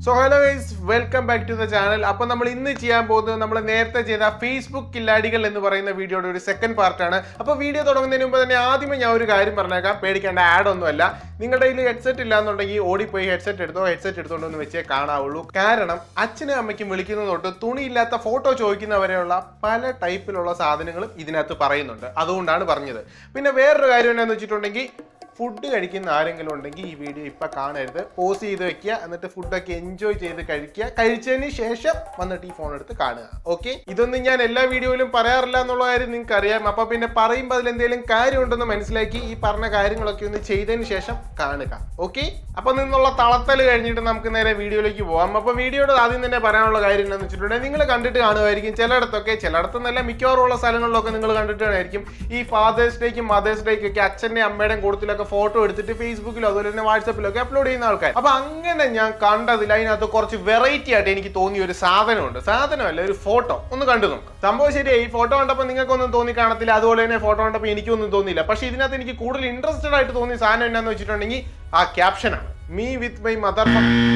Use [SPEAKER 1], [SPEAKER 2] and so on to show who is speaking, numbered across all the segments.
[SPEAKER 1] So hello guys welcome back to the channel അപ്പോൾ നമ്മൾ ഇന്ന് ചെയ്യാൻ പോകുന്നത് നമ്മൾ നേരത്തെ ചെയ്ത ഫേസ്ബുക്ക് കില്ലാടികൾ എന്ന് പറയുന്ന വീഡിയോയുടെ ഒരു സെക്കൻഡ് പാർട്ടാണ് അപ്പോൾ വീഡിയോ തുടങ്ങുന്നതിന് മുമ്പ് തന്നെ ആദ്യമേ ഞാൻ ഒരു കാര്യം പറഞ്ഞേക്കാം പേടിക്കേണ്ട ആഡ് ഒന്നുമല്ല നിങ്ങളുടെ കയ്യിൽ ഹെഡ്സെറ്റ് ഇല്ലാന്നുണ്ടെങ്കിൽ ഓടിപ്പോയി ഹെഡ്സെറ്റ് എടുത്തോ ഹെഡ്സെറ്റ് എടുത്തോണ്ട് ഒന്ന് വെച്ചേ കാണാവുള്ളൂ കാരണം അച്ഛനും അമ്മയ്ക്കും വിളിക്കുന്നത് തൊട്ട് തുണിയില്ലാത്ത ഫോട്ടോ ചോദിക്കുന്നവരെയുള്ള പല ടൈപ്പിലുള്ള സാധനങ്ങളും ഇതിനകത്ത് പറയുന്നുണ്ട് അതുകൊണ്ടാണ് പറഞ്ഞത് പിന്നെ വേറൊരു കാര്യം എന്താണെന്ന് വെച്ചിട്ടുണ്ടെങ്കിൽ ഫുഡ് കഴിക്കുന്ന ആരെങ്കിലും ഉണ്ടെങ്കിൽ ഈ വീഡിയോ ഇപ്പൊ കാണരുത് പോസ് ചെയ്ത് വെക്കുക എന്നിട്ട് ഫുഡൊക്കെ എൻജോയ് ചെയ്ത് കഴിക്കുക കഴിച്ചതിന് ശേഷം വന്നിട്ട് ഈ ഫോൺ എടുത്ത് കാണുക ഓക്കെ ഇതൊന്നും ഞാൻ എല്ലാ വീഡിയോയിലും പറയാറില്ല എന്നുള്ള കാര്യം നിങ്ങൾക്ക് അറിയാം അപ്പൊ പിന്നെ പറയുമ്പോൾ അതിൽ എന്തെങ്കിലും കാര്യം ഉണ്ടെന്ന് മനസ്സിലാക്കി ഈ പറഞ്ഞ കാര്യങ്ങളൊക്കെ ഒന്ന് ചെയ്തതിന് ശേഷം കാണുക ഓക്കെ അപ്പൊ നിന്നുള്ള തളത്തൽ കഴിഞ്ഞിട്ട് നമുക്ക് നേരെ വീഡിയോയിലേക്ക് പോകാം അപ്പൊ വീഡിയോയുടെ ആദ്യം തന്നെ പറയാനുള്ള കാര്യം എന്താണെന്ന് വെച്ചിട്ടുണ്ടെങ്കിൽ നിങ്ങൾ കണ്ടിട്ട് കാണുമായിരിക്കും ചിലയിടത്തൊക്കെ ചിലയിടത്തുനിന്നല്ല മിക്കവാറും ഉള്ള സ്ഥലങ്ങളിലൊക്കെ നിങ്ങൾ കണ്ടിട്ട് കാണുമായിരിക്കും ഈ ഫാദേഴ്സ് ഡേക്കും മദേഴ്സ് ഡേക്കും ഒക്കെ അച്ഛൻ്റെ അമ്മയുടെയും കൂട്ടത്തിലൊക്കെ ഫോട്ടോ എടുത്തിട്ട് ഫേസ്ബുക്കിലോ അതുപോലെ തന്നെ വാട്സപ്പിലൊക്കെ അപ്ലോഡ് ചെയ്യുന്ന ആൾക്കാർ അപ്പൊ അങ്ങനെ ഞാൻ കണ്ടതിൽ അതിനകത്ത് കുറച്ച് വെറൈറ്റി ആയിട്ട് എനിക്ക് തോന്നിയ ഒരു സാധനമുണ്ട് സാധനമല്ല ഒരു ഫോട്ടോ ഒന്ന് കണ്ടു നോക്കാം സംഭവം ശരിയാ ഈ ഫോട്ടോ കണ്ടപ്പോൾ നിങ്ങൾക്കൊന്നും തോന്നി കാണത്തില്ല അതുപോലെ തന്നെ ഫോട്ടോ കണ്ടപ്പോൾ എനിക്കൊന്നും തോന്നിയില്ല പക്ഷെ ഇതിനകത്ത് എനിക്ക് കൂടുതൽ ഇൻട്രസ്റ്റഡ് ആയിട്ട് തോന്നിയ സാധനം എന്നാന്ന് വെച്ചിട്ടുണ്ടെങ്കിൽ ആ ക്യാപ്ഷനാണ് മീ വിത്ത് മൈ മദർ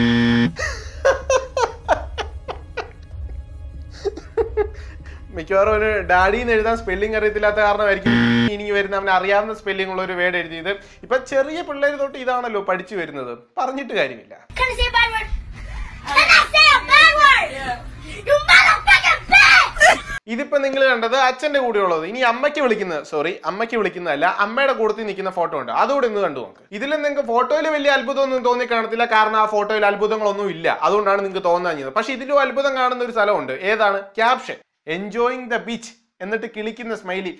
[SPEAKER 1] മിക്കവാറും ഒരു ഡാഡി എന്ന് എഴുതാൻ സ്പെല്ലിംഗ് അറിയത്തില്ലാത്ത കാരണമായിരിക്കും ഇനി വരുന്ന അവന് അറിയാവുന്ന സ്പെല്ലിംഗ് ഉള്ള ഒരു വേർഡ് എഴുതിയത് ഇപ്പൊ ചെറിയ പിള്ളേർ തൊട്ട് ഇതാണല്ലോ പഠിച്ചു വരുന്നത് പറഞ്ഞിട്ട് കാര്യമില്ല
[SPEAKER 2] Can I say a bad word? Can I say a bad word? You motherfucking bitch!
[SPEAKER 1] ഇതിപ്പോ നിങ്ങൾ കണ്ടത് അച്ഛന്റെ കൂടെ ഉള്ളത് ഇനി അമ്മയ്ക്ക് വിളിക്കുന്നത് സോറി അമ്മയ്ക്ക് വിളിക്കുന്നതല്ല അമ്മയുടെ കൂടത്തിൽ നിൽക്കുന്ന ഫോട്ടോ ഉണ്ട് അതുകൂടെ ഇന്ന് കണ്ടു നോക്ക് ഇതിൽ നിങ്ങൾക്ക് ഫോട്ടോയിൽ വലിയ അത്ഭുതമൊന്നും തോന്നി കാണത്തില്ല കാരണം ആ ഫോട്ടോയിൽ അത്ഭുതങ്ങളൊന്നും ഇല്ല അതുകൊണ്ടാണ് നിങ്ങൾക്ക് തോന്നാഞ്ഞത് പക്ഷെ ഇതിലും അത്ഭുതം കാണുന്ന ഒരു സ്ഥലമുണ്ട് ഏതാണ് ക്യാപ്ഷൻ എൻജോയിങ് ദ ബീച്ച് എന്നിട്ട് കിളിക്കുന്ന സ്മൈലി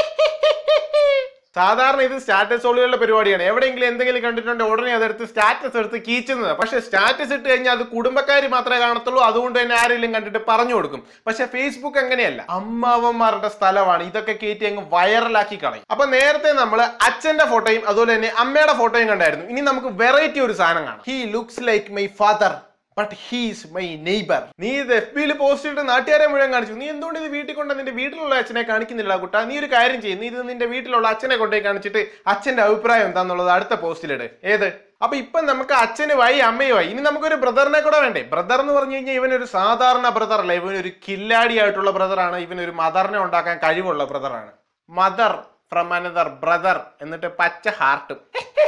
[SPEAKER 1] സാധാരണ ഇത് സ്റ്റാറ്റസ് സോളുകളുടെ പരിപാടിയാണ് എവിടെയെങ്കിലും എന്തെങ്കിലും കണ്ടിട്ടുണ്ടെങ്കിൽ ഉടനെ അതെടുത്ത് സ്റ്റാറ്റസ് എടുത്ത് കീച്ചുന്നത് പക്ഷെ സ്റ്റാറ്റസ് ഇട്ട് കഴിഞ്ഞാൽ അത് കുടുംബക്കാർ മാത്രമേ കാണത്തുള്ളൂ അതുകൊണ്ട് തന്നെ ആരെങ്കിലും കണ്ടിട്ട് പറഞ്ഞു കൊടുക്കും പക്ഷെ ഫേസ്ബുക്ക് അങ്ങനെയല്ല അമ്മാവന്മാരുടെ സ്ഥലമാണ് ഇതൊക്കെ കയറ്റി അങ്ങ് വൈറലാക്കി കളയും അപ്പൊ നേരത്തെ നമ്മൾ അച്ഛന്റെ ഫോട്ടോയും അതുപോലെ തന്നെ അമ്മയുടെ ഫോട്ടോയും കണ്ടായിരുന്നു ഇനി നമുക്ക് വെറൈറ്റി ഒരു സാധനം കാണാം he looks like my father but he's my neighbour നീ ഇത് എഫ് ബിയിൽ പോസ്റ്റ് ഇട്ട് നാട്ടുകാരെ മുഴുവൻ കാണിച്ചു നീ എന്തുകൊണ്ട് ഇത് വീട്ടിൽ കൊണ്ട് നിന്റെ വീട്ടിലുള്ള അച്ഛനെ കാണിക്കുന്നില്ല കുട്ടാ നീ ഒരു കാര്യം ചെയ്യും നീ ഇത് നിന്റെ വീട്ടിലുള്ള അച്ഛനെ കൊണ്ടുപോയി കാണിച്ചിട്ട് അച്ഛന്റെ അഭിപ്രായം എന്താന്നുള്ളത് അടുത്ത പോസ്റ്റിലിട് ഏത് അപ്പൊ ഇപ്പൊ നമുക്ക് അച്ഛന് വായി അമ്മയുമായി ഇനി നമുക്കൊരു ബ്രദറിനെ കൂടെ വേണ്ടേ ബ്രദർ എന്ന് പറഞ്ഞു കഴിഞ്ഞാൽ ഇവനൊരു സാധാരണ ബ്രദർ അല്ല ഇവനൊരു കില്ലാടി ആയിട്ടുള്ള ബ്രദറാണ് ഇവനൊരു മദറിനെ ഉണ്ടാക്കാൻ കഴിവുള്ള ബ്രദറാണ് മദർ ഫ്രം അനദർ ബ്രദർ എന്നിട്ട് പച്ച ഹാർട്ടും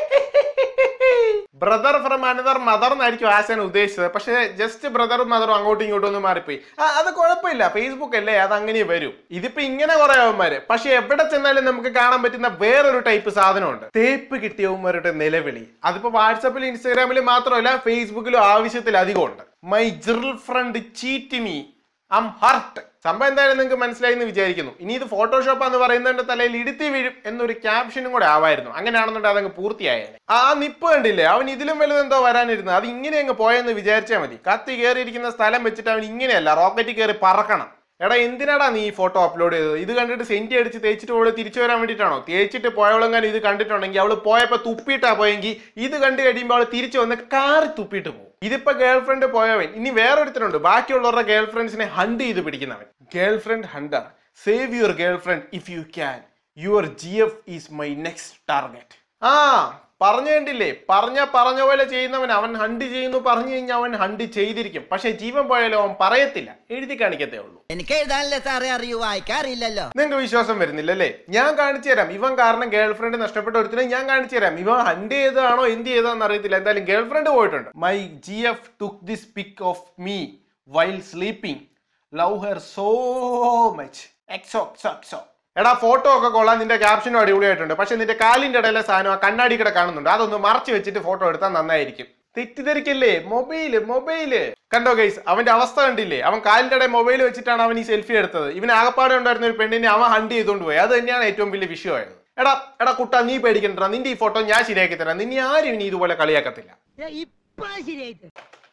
[SPEAKER 1] ബ്രദർ ഫ്രം അനദർ മദർ എന്നായിരിക്കും ആശാൻ ഉദ്ദേശിച്ചത് പക്ഷേ ജസ്റ്റ് ബ്രദറും മദറും അങ്ങോട്ടും ഇങ്ങോട്ടും ഒന്ന് മാറിപ്പോയി ആ അത് കുഴപ്പമില്ല ഫേസ്ബുക്ക് അല്ലേ അത് അങ്ങനെ വരും ഇതിപ്പോ ഇങ്ങനെ കുറെ അവന്മാര് പക്ഷെ എവിടെ ചെന്നാലും നമുക്ക് കാണാൻ പറ്റുന്ന വേറൊരു ടൈപ്പ് സാധനമുണ്ട് തേപ്പ് കിട്ടിയവന്മാരുടെ നിലവിളി അതിപ്പോ വാട്സപ്പിലും ഇൻസ്റ്റാഗ്രാമിലും മാത്രമല്ല ഫേസ്ബുക്കിലും ആവശ്യത്തിലധികം ഉണ്ട് my girlfriend cheat me I'm hurt സംഭവം എന്തായാലും നിങ്ങൾക്ക് മനസ്സിലായി എന്ന് വിചാരിക്കുന്നു ഇനി ഇത് ഫോട്ടോഷോപ്പ് എന്ന് പറയുന്നതിന്റെ തലയിൽ ഇടുത്തി വീഴും എന്നൊരു ക്യാപ്ഷനും കൂടെ ആവായിരുന്നു അങ്ങനെയാണെന്നുണ്ടെങ്കിൽ അതങ്ങ് പൂർത്തിയായേനെ ആ നിപ്പ് കണ്ടില്ലേ അവൻ ഇതിലും വലുത് എന്തോ വരാനിരുന്നത് അത് ഇങ്ങനെ അങ്ങ് പോയെന്ന് വിചാരിച്ചാൽ മതി കത്തി കയറിയിരിക്കുന്ന സ്ഥലം വെച്ചിട്ട് അവൻ ഇങ്ങനെയല്ല റോക്കറ്റിൽ കയറി പറക്കണം എടാ എന്തിനാടാ നീ ഈ ഫോട്ടോ അപ്ലോഡ് ചെയ്തത് ഇത് കണ്ടിട്ട് സെന്റി അടിച്ച് തേച്ചിട്ട് അവള് തിരിച്ചു വരാൻ വേണ്ടിയിട്ടാണോ തേച്ചിട്ട് പോയവളെങ്ങാൻ ഇത് കണ്ടിട്ടുണ്ടെങ്കിൽ അവള് പോയപ്പോ തുപ്പിയിട്ടാ പോയെങ്കിൽ ഇത് കണ്ടു കഴിയുമ്പോൾ അവള് തിരിച്ചു വന്ന് കാറി തുപ്പിയിട്ട് പോകും ഇതിപ്പോ ഗേൾ ഫ്രണ്ട് പോയവൻ ഇനി വേറൊരുത്തനുണ്ട് ബാക്കിയുള്ളവരുടെ ഗേൾ ഫ്രണ്ട്സിനെ ഹണ്ട് ചെയ്ത് പിടിക്കുന്നവൻ girlfriend hunter save your girlfriend if you can your G F is my next target ആ പറഞ്ഞു കണ്ടില്ലേ പറഞ്ഞ പറഞ്ഞ പോലെ ചെയ്യുന്നവൻ അവൻ ഹണ്ട് ചെയ്യുന്നു പറഞ്ഞു കഴിഞ്ഞാൽ അവൻ ഹണ്ട് ചെയ്തിരിക്കും പക്ഷെ ജീവൻ പോയാലോ അവൻ പറയത്തില്ല എഴുതി കാണിക്കത്തേ ഉള്ളൂ
[SPEAKER 3] എനിക്ക് എഴുതാനല്ലേ സാറേ അറിയൂ വായിക്കാറില്ലല്ലോ
[SPEAKER 1] നിങ്ങൾക്ക് വിശ്വാസം വരുന്നില്ല അല്ലേ ഞാൻ കാണിച്ചു തരാം ഇവൻ കാരണം ഗേൾ ഫ്രണ്ട് നഷ്ടപ്പെട്ട ഒരുത്തിനെ ഞാൻ കാണിച്ചു തരാം ഇവൻ ഹണ്ട് ചെയ്തതാണോ എന്ത് ചെയ്തതാണെന്ന് അറിയത്തില്ല എന്തായാലും ഗേൾ ഫ്രണ്ട് പോയിട്ടുണ്ട് my G F took this pic of me while sleeping love her so much xo xo xo എടാ ഫോട്ടോ ഒക്കെ കൊള്ളാൻ നിന്റെ ക്യാപ്ഷനും അടിപൊളിയായിട്ടുണ്ട് പക്ഷെ നിന്റെ കാലിന്റെ ഇടയിലെ സാധനം ആ കണ്ണാടി കൂടെ കാണുന്നുണ്ട് അതൊന്ന് മറച്ചു വെച്ചിട്ട് ഫോട്ടോ എടുത്താൽ നന്നായിരിക്കും തെറ്റിദ്ധരിക്കല്ലേ മൊബൈല് മൊബൈല് കണ്ടോ ഗൈസ് അവന്റെ അവസ്ഥ കണ്ടില്ലേ അവൻ കാലിന്റെ ഇടയിൽ മൊബൈൽ വെച്ചിട്ടാണ് അവൻ ഈ സെൽഫി എടുത്തത് ഇവന് ആകപ്പാടെ ഉണ്ടായിരുന്ന ഒരു പെണ്ണിനെ അവൻ ഹണ്ട് ചെയ്തുകൊണ്ട് പോയി അത് തന്നെയാണ് ഏറ്റവും വലിയ വിഷയമായത് എടാ എടാ കുട്ട നീ പേടിക്കണ്ട നിന്റെ ഈ ഫോട്ടോ ഞാൻ ശരിയാക്കി തരാം നിന്നെ ആരും ഇനി ഇതുപോലെ കളിയാക്കത്തില്ല
[SPEAKER 3] ഇപ്പൊ ശരിയായിട്ട്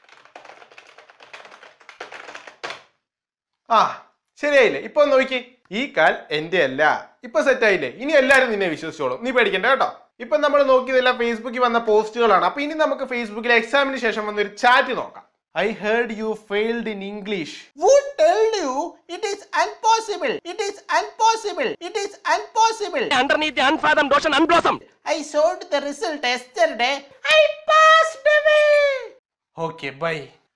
[SPEAKER 1] ആ ശരിയായില്ലേ ഇപ്പൊ ഒന്ന് നോക്കി ഈ കാൽ എന്റെ അല്ല ഇപ്പൊ സെറ്റ് ആയില്ലേ ഇനി എല്ലാരും നിന്നെ വിശ്വസിച്ചോളും നീ പേടിക്കണ്ട കേട്ടോ ഇപ്പൊ നമ്മൾ നോക്കിയതെല്ലാം ഫേസ്ബുക്കിൽ വന്ന പോസ്റ്റുകളാണ് അപ്പൊ ഇനി നമുക്ക് ഫേസ്ബുക്കിൽ എക്സാമിന് ശേഷം വന്ന ഒരു ചാറ്റ് നോക്കാം I heard you failed in English
[SPEAKER 4] Who told you it is impossible? It is impossible. It is impossible.
[SPEAKER 5] underneath the unfathomed ocean unblossomed.
[SPEAKER 4] I showed the result yesterday. I passed away.
[SPEAKER 1] Okay bye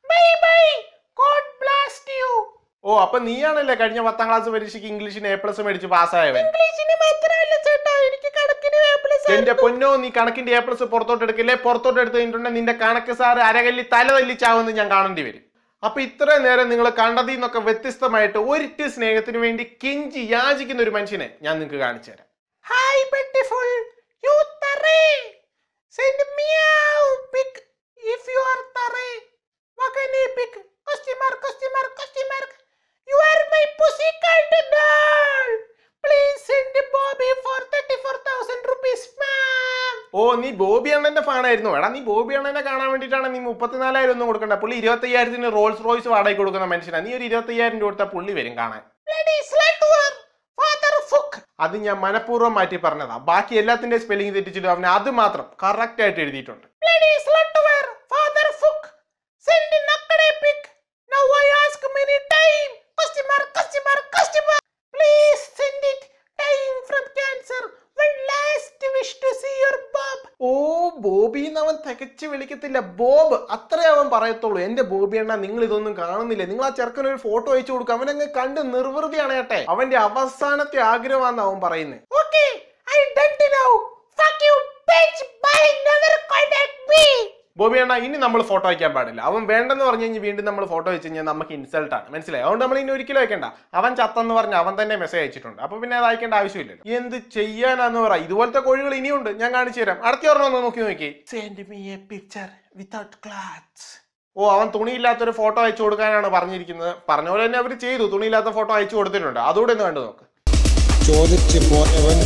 [SPEAKER 1] bye bye God blast you ഓ അപ്പൊ നീയാണല്ലേ കഴിഞ്ഞ പത്താം class പരീക്ഷയ്ക്ക് ഇംഗ്ലീഷിന് A plus മേടിച്ച് പാസ്സായവൻ
[SPEAKER 2] ഇംഗ്ലീഷിന് മാത്രമല്ല ചേട്ടാ എനിക്ക് കണക്കിന് എ പ്ലസ്
[SPEAKER 1] എന്റെ പൊന്നോ നീ കണക്കിന്റെ എ പ്ലസ് പുറത്തോട്ട് എടുക്കില്ലേ പുറത്തോട്ട് എടുത്ത് കഴിഞ്ഞിട്ടുണ്ടെങ്കിൽ നിന്റെ കണക്ക് സാറ് അരകല്ലി തല തല്ലിച്ചാവുമെന്ന് ഞാൻ കാണേണ്ടി വരും അപ്പൊ ഇത്രയും നേരം നിങ്ങൾ കണ്ടതിൽ നിന്നൊക്കെ വ്യത്യസ്തമായിട്ട് ഒരിറ്റ് സ്നേഹത്തിന് വേണ്ടി കെഞ്ചി യാചിക്കുന്ന ഒരു മനുഷ്യനെ ഞാൻ നിങ്ങൾക്ക് കാണിച്ചു തരാം
[SPEAKER 2] hi beautiful you there send meow pic if you are there മകനെ pic question mark question mark question mark you are my pussy cult doll please send bobby for 34000 rupees ma'am
[SPEAKER 1] ഓ നീ ബോബി അണ്ണന്റെ ഫാനായിരുന്നു എടാ നീ ബോബി അണ്ണനെ കാണാൻ വേണ്ടിയിട്ടാണ് നീ മുപ്പത്തിനാലായിരം ഒന്നും കൊടുക്കണ്ട പുള്ളി ഇരുപത്തയ്യായിരത്തിന് റോൾസ് റോയ്സ് വാടകയ്ക്ക് കൊടുക്കുന്ന മനുഷ്യനാണ് നീ ഒരു ഇരുപത്തയ്യായിരം രൂപ കൊടുത്താൽ പുള്ളി വരും കാണാൻ
[SPEAKER 2] ബ്ലഡി സ്ലട്ടുവർ ഫാദർ ഫുക്ക്
[SPEAKER 1] അത് ഞാൻ മനഃപൂർവ്വം മാറ്റി പറഞ്ഞതാ ബാക്കി എല്ലാത്തിന്റെ സ്പെല്ലിംഗ് തെറ്റിച്ചിട്ട് അവന് അത് മാത്രം കറക്റ്റ് ആയിട്ട് എഴുതിയിട്ടുണ്ട്
[SPEAKER 2] Bloody slutware, father fuck. Send nakade pic. Now I ask many time. Customer, customer, customer. Please send it. Dying from cancer. One last wish to see your Bob.
[SPEAKER 1] ഓ ബോബി എന്ന് അവൻ തികച്ചു വിളിക്കത്തില്ല ബോബ് അത്രേ അവൻ പറയത്തുള്ളൂ എന്റെ ബോബി അണ്ണ നിങ്ങൾ ഇതൊന്നും കാണുന്നില്ല നിങ്ങൾ ആ ചെറുക്കന് ഒരു ഫോട്ടോ അയച്ചു കൊടുക്കുക അവനങ്ങ് കണ്ട് നിർവൃതിയാണ് കേട്ടെ അവന്റെ അവസാനത്തെ ആഗ്രഹമാണെന്ന് അവൻ പറയുന്നത്
[SPEAKER 2] Okay, I don't know. Fuck you, bitch. Bye. Never contact me.
[SPEAKER 1] Bobby അണ്ണ ഇനി നമ്മൾ ഫോട്ടോ അയക്കാൻ പാടില്ല അവൻ വേണ്ടെന്ന് പറഞ്ഞു കഴിഞ്ഞാൽ വീണ്ടും നമ്മൾ ഫോട്ടോ വെച്ച് കഴിഞ്ഞാൽ നമുക്ക് ഇൻസൾട്ട് ആണ് മനസ്സിലായി അതുകൊണ്ട് നമ്മൾ ഇനി ഒരിക്കലും അയക്കണ്ട അവൻ ചത്തെന്ന് പറഞ്ഞ് അവൻ തന്നെ മെസ്സേജ് അയച്ചിട്ടുണ്ട് അപ്പൊ പിന്നെ അത് അയക്കേണ്ട ആവശ്യമില്ലല്ലോ എന്ത് ചെയ്യാനാന്ന് പറ ഇതുപോലത്തെ കോഴികൾ ഇനിയുണ്ട് ഞാൻ കാണിച്ചു തരാം അടുത്ത ഒരെണ്ണം ഒന്ന് നോക്കി നോക്കി
[SPEAKER 2] Send me a picture without clothes.
[SPEAKER 1] ഓ അവൻ തുണിയില്ലാത്തൊരു ഫോട്ടോ അയച്ചു കൊടുക്കാനാണ് പറഞ്ഞിരിക്കുന്നത് പറഞ്ഞ പോലെ തന്നെ അവർ ചെയ്തു തുണിയില്ലാത്ത ഫോട്ടോ അയച്ചു കൊടുത്തിട്ടുണ്ട് അതുകൂടെ ഒന്ന് കണ്ടു നോക്ക്
[SPEAKER 6] ചോദിച്ചു പോയവൻ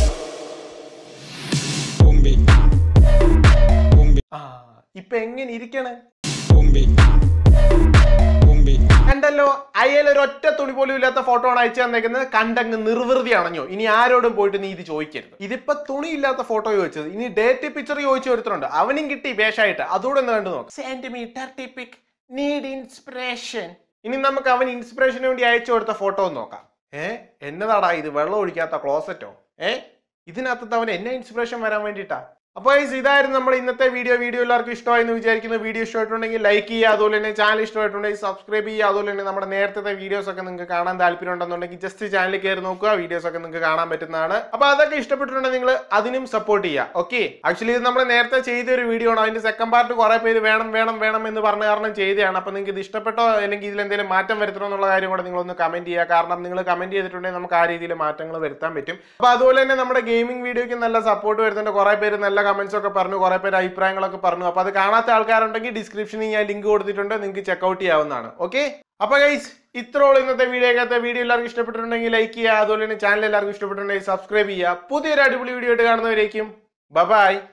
[SPEAKER 6] തുമ്പി തുമ്പി
[SPEAKER 1] ആ ഇപ്പൊ എങ്ങനെ ഇരിക്കണ്
[SPEAKER 6] തുമ്പി തുമ്പി
[SPEAKER 1] കണ്ടല്ലോ അയ്യൽ ഒരു ഒറ്റ തുണി പോലും ഇല്ലാത്ത ഫോട്ടോ ആണ് അയച്ചു തന്നേക്കുന്നത് കണ്ടങ്ങ് നിർവൃതി അണഞ്ഞോ ഇനി ആരോടും പോയിട്ട് നീ ഇത് ചോദിക്കരുത് ഇതിപ്പോ തുണി ഇല്ലാത്ത ഫോട്ടോ ചോദിച്ചത് ഇനി ഡേറ്റ് പിക്ചർ ചോദിച്ചു ഒരുത്തരുണ്ട് അവനും കിട്ടി വേഷമായിട്ട് അതുകൂടെ ഒന്ന് കണ്ടു നോക്ക്
[SPEAKER 2] Send me dirty pic. Need inspiration.
[SPEAKER 1] ഇനി നമുക്ക് അവൻ ഇൻസ്പിറേഷന് വേണ്ടി അയച്ചു കൊടുത്ത ഫോട്ടോ ഒന്ന് നോക്കാം ഏ എന്നതാടാ ഇത് വെള്ളം ഒഴിക്കാത്ത ക്ലോസറ്റോ ഏ ഇതിനകത്ത് അവൻ എന്നെ ഇൻസ്പിറേഷൻ വരാൻ വേണ്ടിയിട്ടാ അപ്പോൾ guys, ഇതായിരുന്നു നമ്മുടെ ഇന്നത്തെ വീഡിയോ വീഡിയോ എല്ലാവർക്കും ഇഷ്ടമായി എന്ന് വിചാരിക്കുന്നു വീഡിയോ ഇഷ്ടമായിട്ടുണ്ടെങ്കിൽ ലൈക്ക് ചെയ്യുക അതുപോലെ തന്നെ ചാനൽ ഇഷ്ടമായിട്ടുണ്ടെങ്കിൽ സബ്സ്ക്രൈബ് ചെയ്യുക അതുപോലെ തന്നെ നമ്മുടെ നേരത്തെ വീഡിയോസ് ഒക്കെ നിങ്ങൾക്ക് കാണാൻ താല്പര്യം ഉണ്ടെന്നുണ്ടെങ്കിൽ ജസ്റ്റ് ചാനലിൽ കയറി നോക്കുക വീഡിയോസ് ഒക്കെ നിങ്ങൾക്ക് കാണാൻ പറ്റുന്നതാണ് അപ്പോൾ അതൊക്കെ ഇഷ്ടപ്പെട്ടിട്ടുണ്ടെങ്കിൽ നിങ്ങൾ അതിനും സപ്പോർട്ട് ചെയ്യുക ഓക്കെ ആക്ച്വലി ഇത് നമ്മൾ നേരത്തെ ചെയ്ത ഒരു വീഡിയോ ആണ് അതിന്റെ സെക്കൻഡ് പാർട്ട് കുറെ പേര് വേണം വേണം വേണം എന്ന് പറഞ്ഞ കാരണം ചെയ്തതാണ് അപ്പോൾ നിങ്ങൾക്ക് ഇത് ഇഷ്ടപ്പെട്ടോ അല്ലെങ്കിൽ ഇതിൽ എന്തെങ്കിലും മാറ്റം വരുത്തണോ എന്നുള്ള കാര്യം കൂടെ നിങ്ങളൊന്ന് കമന്റ് ചെയ്യുക കാരണം നിങ്ങൾ കമന്റ് ചെയ്തിട്ടുണ്ടെങ്കിൽ നമുക്ക് ആ രീതിയിൽ മാറ്റങ്ങൾ വരുത്താൻ പറ്റും അപ്പോൾ അതുപോലെ തന്നെ നമ്മുടെ ഗെയിമിംഗ് വീഡിയോയ്ക്ക് നല്ല സപ്പോർട്ട് വരുന്നുണ്ട് കുറെ പേര് നല്ല കമന്റ്സ് ഒക്കെ പറഞ്ഞു കുറെ പേര് അഭിപ്രായങ്ങളൊക്കെ പറഞ്ഞു അപ്പോൾ അത് കാണാത്ത ആൾക്കാരുണ്ടെങ്കിൽ ഡിസ്ക്രിപ്ഷനിൽ ഞാൻ ലിങ്ക് കൊടുത്തിട്ടുണ്ട് നിങ്ങൾക്ക് ചെക്കൗട്ട് ചെയ്യാവുന്നതാണ് ഓക്കെ അപ്പോൾ ഗൈസ് ഇത്രോളം ഇന്നത്തെ വീഡിയോക്കകത്തെ വീഡിയോ എല്ലാവർക്കും ഇഷ്ടപ്പെട്ടിട്ടുണ്ടെങ്കിൽ ലൈക്ക് ചെയ്യുക അതുപോലെ തന്നെ ചാനൽ എല്ലാവർക്കും ഇഷ്ടപ്പെട്ടിട്ടുണ്ടെങ്കിൽ സബ്സ്ക്രൈബ് ചെയ്യുക പുതിയൊരു അടിപൊളി വീഡിയോ ആയിട്ട് കാണുന്നവരേക്കും ബൈ